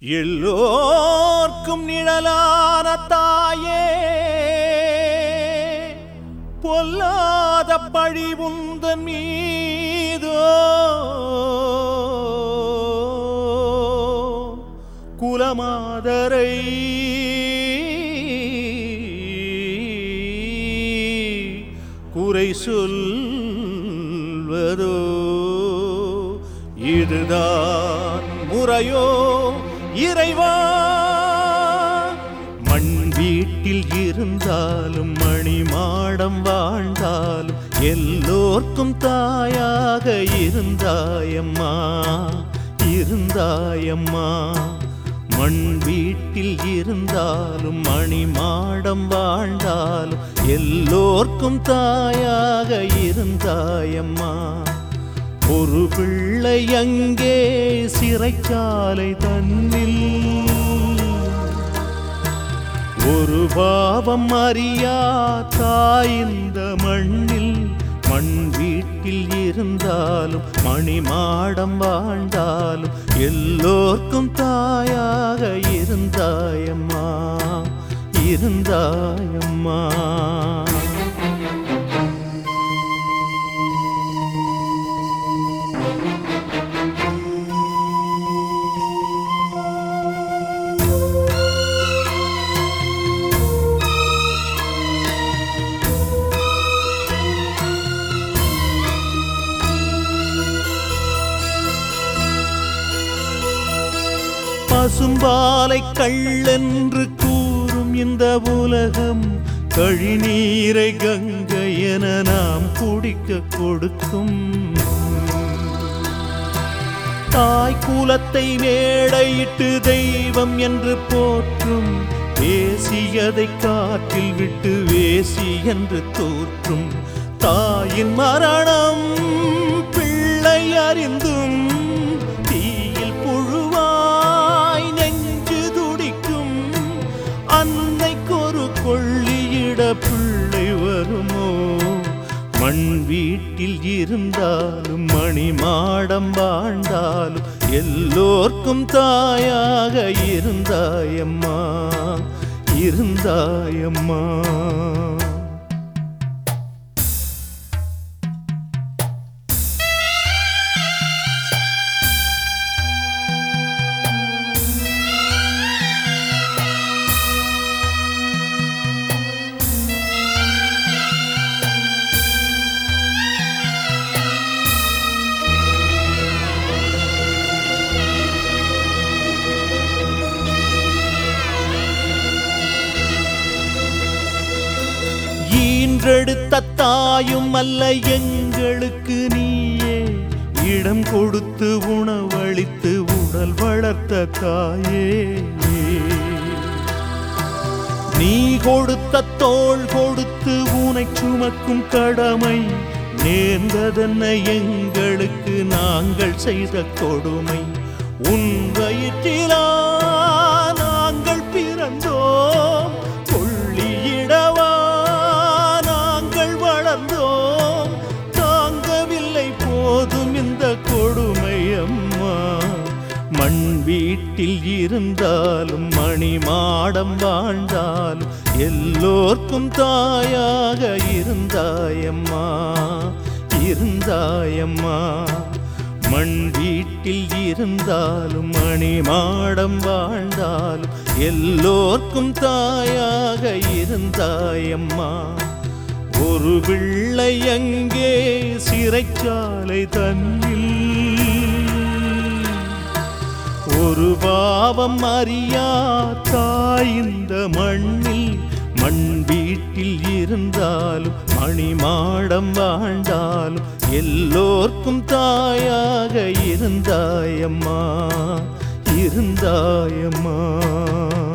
எல்லோர்க்கும் நிழலான தாயே பொல்லாத பழி உந்தன் மீதோ குலமாதரை குறை சொல்வதோ இதுதான் முறையோ இறைவா மண் வீட்டில் இருந்தாலும் மணி மாடம் வாழ்ந்தாலும் எல்லோர்க்கும் தாயாக இருந்தாயம்மா இருந்தாயம்மா மண் வீட்டில் இருந்தாலும் மணி மாடம் வாழ்ந்தாலும் எல்லோர்க்கும் தாயாக இருந்தாயம்மா ஒரு பிள்ளை அங்கே சிறைச்சாலை தன்னில் ஒரு பாவம் அறியா தாய் இந்த மண்ணில் மண் வீட்டில் இருந்தாலும் மணி மாடம் வாழ்ந்தாலும் எல்லோர்க்கும் தாயாக இருந்தாயம்மா இருந்தாயம்மா பசும்பாலை கள்ளென்று கூறும் இந்த உலகம் கழிநீரை கங்கை என நாம் குடிக்க கொடுக்கும் தாய் குலத்தை மேடையிட்டு தெய்வம் என்று போற்றும் பேசியதை காற்றில் விட்டு வேசி என்று தோற்றும் தாயின் மரணம் பிள்ளை அறிந்தும் தீயில் புழுவாய் நெஞ்சு துடிக்கும் அன்னைக்கொரு கொள்ளியிட பிள்ளை வருமோ மண் வீட்டில் இருந்தாலும் மணி மாடம் வாழ்ந்தாலும் எல்லோர்க்கும் தாயாக இருந்தாயம்மா இருந்தாயம்மா ஈன்றெடுத்த தாயும் அல்ல எங்களுக்கு நீயே இடம் கொடுத்து உணவளித்து உடல் வளர்த்த தாயே நீ கொடுத்த தோள் கொடுத்து உனை சுமக்கும் கடமை நேர்ந்ததென்ன எங்களுக்கு நாங்கள் செய்த கொடுமை உன் வயிற்றிலா நாங்கள் பிறந்தோம் கொள்ளியிடவா நாங்கள் வளர்ந்தோம் தாங்கவில்லை போதும் இந்த கொடுமை அம்மா மண் வீட்டில் இருந்தாலும் மணி மாடம் வாழ்ந்தாலும் எல்லோர்க்கும் தாயாக இருந்தாயம்மா இருந்தாயம்மா மண் வீட்டில் இருந்தாலும் மணி மாடம் வாழ்ந்தாலும் எல்லோர்க்கும் தாயாக இருந்தாயம்மா ஒரு பிள்ளை அங்கே சிறைச்சாலை தன்னில் ஒரு பாவம் அறியா தாய் இந்த மண்ணில் மண் வீட்டில் இருந்தாலும் மணி மாடம் வாழ்ந்தாலும் எல்லோர்க்கும் தாயாக இருந்தாயம்மா இருந்தாயம்மா